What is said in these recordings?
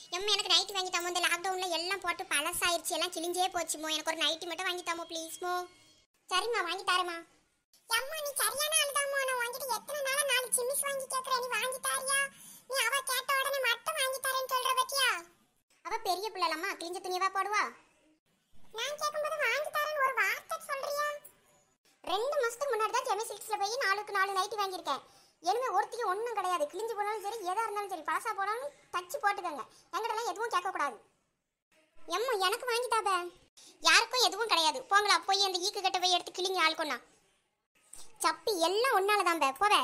எம்மா எனக்கு நைட்டி வாங்கி தாமோ இந்த லாக்டவுன்ல எல்லாம் போட்டு பழசாயிருச்சு எல்லாம் கிழிஞ்சே போச்சுமோ எனக்கு ஒரு நைட்டி மட்டும் வாங்கி தாமோ ப்ளீஸ் மோ சரிம்மா வாங்கி தரேம்மா அம்மா நீ சரியான ஆளுதாம்மா நான் வாங்கிட்டு எத்தனை நாளா நாலு சிம்மிஸ் வாங்கி கேக்குற நீ வாங்கி தாரியா நீ அவ கேட்ட உடனே மட்டும் வாங்கி தரேன்னு சொல்ற பத்தியா அவ பெரிய பிள்ளைலம்மா கிழிஞ்ச துணியவா போடுவா நான் கேட்கும்போது வாங்கி தரேன்னு ஒரு வார்த்தை சொல்றியா ரெண்டு மாசத்துக்கு முன்னாடி தான் ஜெமி சில்க்ஸ்ல போய் நாலுக்கு நாலு நைட்டி வாங்கியிருக்கேன் இனிமே ஒருத்திக்கு ஒன்றும் கிடையாது கிழிஞ்சு போனாலும் சரி எதா இருந்தாலும் சரி பழசா போனாலும் தச்சு போட்டுக்கோங்க எங்கிட்டலாம் எதுவும் கேட்கக்கூடாது எம்மா எனக்கு வாங்கி தாப யாருக்கும் எதுவும் கிடையாது போங்களா போய் அந்த ஈக்கு கட்ட போய் எடுத்து கிழிங்க ஆள்கொண்ணா சப்பி எல்லாம் ஒன்னால தான் போவே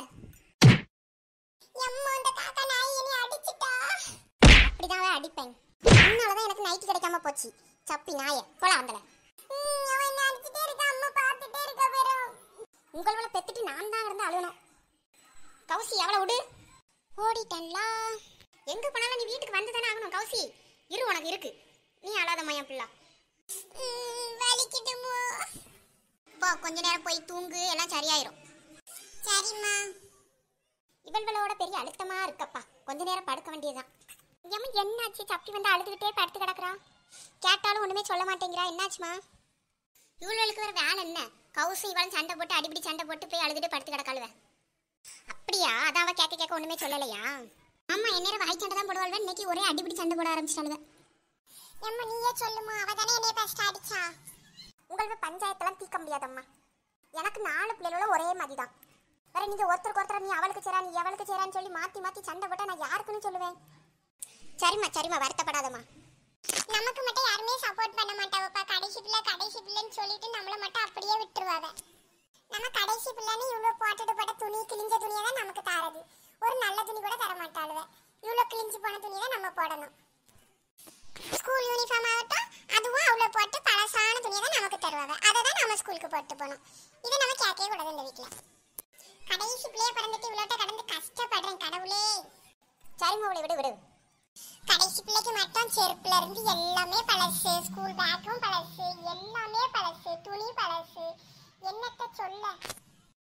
எம்மா இந்த காக்கா நாய் என்னை அடிச்சிட்டா அப்படிதான் அவன் அடிப்பேன் அதனாலதான் எனக்கு நைட்டு கிடைக்காம போச்சு சப்பி நாய போலாம் வந்தல ம், அவன் என்ன அடிச்சிட்டே இருக்கா அம்மா பார்த்துட்டே இருக்கா வெறும் உங்களோட பெத்துட்டு நான் தான் இருந்து அழுகணும் கௌசி அவளை விடு ஓடிட்டன்லா எங்க போனாலும் நீ வீட்டுக்கு வந்து தானே ஆகணும் கௌசி இரு உனக்கு இருக்கு நீ அழாதம்மா என் பிள்ளை ம், வலிக்குதுமோ போ கொஞ்ச நேரம் போய் தூங்கு எல்லாம் சரியாயிரும் சரிம்மா இவள்களோட பெரிய அழுத்தமா இருக்கப்பா கொஞ்ச நேரம் படுக்க வேண்டியதுதான் ஏம்மா என்னாச்சு சப்பி வந்து அழுதுகிட்டே படுத்து கிடக்குறா கேட்டாலும் ஒண்ணுமே சொல்ல மாட்டேங்கிறா என்னாச்சுமா இவளுக்கு வேற வேலை என்ன கௌசி இவளும் சண்டை போட்டு அடிப்படி சண்டை போட்டு போய் அழுதுட்டு படுத்து கிடக்காளுவ அப்படியா அதான் அவ கேட்க கேட்க ஒண்ணுமே சொல்லலையா ஆமா என் நேரம் வாய் சண்டை தான் போடுவாள்வ இன்னைக்கு ஒரே அடிப்படி சண்டை போட ஆரம்பிச்சிட்டாளுவ எம்மா நீயே சொல்லுமா அவ தானே என்னைய ஃபர்ஸ்ட் அடிச்சா உங்களுக்கு பஞ்சாயத்தெல்லாம் தீர்க்க முடியாதம்மா எனக்கு நாலு பிள்ளைகளும் ஒரே மாதிரி தான் வேற நீங்க ஒருத்தருக்கு ஒருத்தர் நீ அவளுக்கு சேரா நீ எவளுக்கு சேரான்னு சொல்லி மாத்தி மாத்தி சண்டை போட்டா நான் யாருக்குன்னு சொல்லுவேன் சரிம்மா சரிம்மா வருத்தப்படாதம்மா நமக்கு மட்டும் யாருமே சப்போர்ட் பண்ண மாட்டாவப்பா கடைசி பிள்ளை கடைசி பிள்ளைன்னு சொல்லிட்டு நம்மள மட்டும் அப்படியே விட்டுருவாவ நம்ம கடைசி பிள்ளைன்னு இவ்வளவு போட்டுட்டு போட்ட துணி கிழிஞ்ச துணியை தான் நமக்கு தாரது ஒரு நல்ல துணி கூட தர மாட்டாளுவ இவ்வளவு கிழிஞ்சு போன துணியை தான் நம்ம போடணும் ஸ்கூல் யூனிஃபார்ம் ஆகட்டும் அதுவும் அவ்வளவு போட்டு பழசான துணியை தான் நமக்கு தருவாங்க அதை தான் நம்ம ஸ்கூலுக்கு போட்டு போகணும் இதை நம்ம கேட்கவே கூடாது இந்த வீட்டில் கடைசி பிள்ளைய பிறந்துட்டு இவ்வளோட்ட கடந்து கஷ்டப்படுறேன் கடவுளே சரிம்மா அவளை விடு விடு கடைசி பிள்ளைக்கு மட்டும் செருப்புல இருந்து எல்லாமே பழசு ஸ்கூல் பேக்கும் பழசு எல்லாமே பழசு துணி பழசு என்னத்த சொல்ல